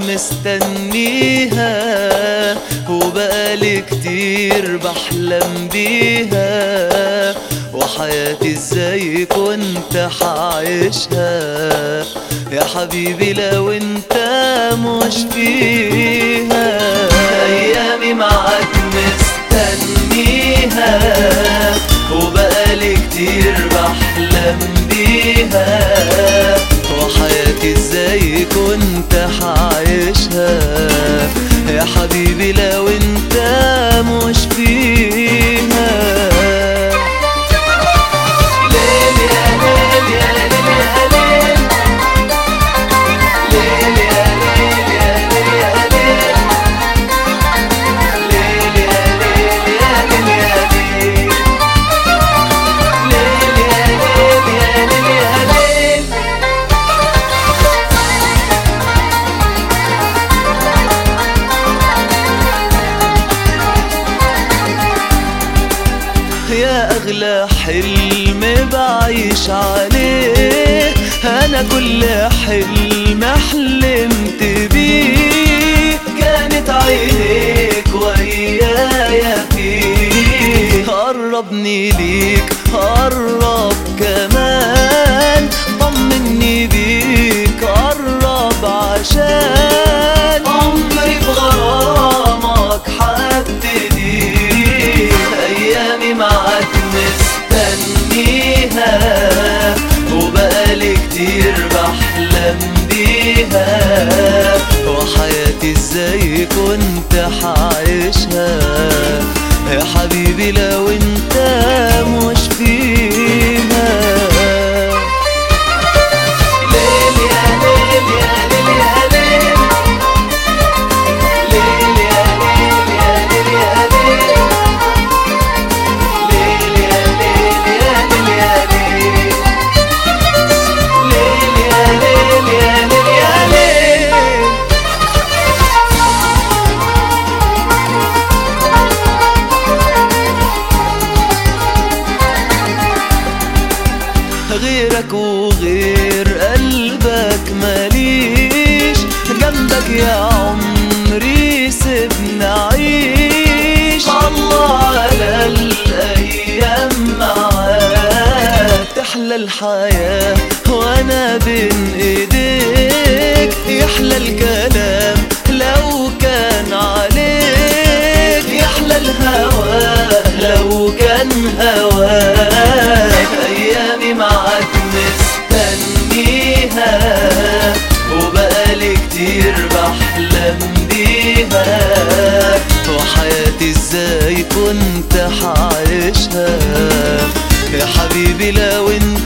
مستنيها وبقالي كتير بحلم بيها وحياتي ازاي كنت حعيشها يا حبيبي لو انت مش فيها ايامي معاك مستنيها وبقالي كتير بحلم بيها وحياتي ازاي كنت حعيشها يا حبيبي لو انت مش فيها ليل يا ليل يا ليل يا ليل ليل يا ليل يا ليل يا ليل ليل يا ليل يا ليل يا ليل ليل يا ليل يا ليل يا ليل يا أغلى حلم بعيش عليه أنا كل حلم حلمت بيه كانت عينيك ويايا فيه قربني ليك قرب كمان طمني بيك قرب عشان عمري بغرامك حبتدي ايامي معاك مستنيها وبقالي كتير بحلم بيها وحياتي ازاي كنت حعيشها يا حبيبي لو انت مش فيها ليل يا ليل يا ليل يا ليل ليل يا ليل يا ليل يا ليل ليل يا ليل يا ليل يا ليل ليل يا ليل يا ليل يا ليل غيرك وغير قلبك ماليش جنبك يا عمري سيبني اعيش الله على الايام معاك تحلى الحياه وانا بين ايديك يحلى الكلام لو كان عليك يحلى الهوى لو كان هواك ايامي معاك مستنيها وبقالي كتير بحلم بيها وحياتي ازاي كنت حعيشها يا حبيبي لو انت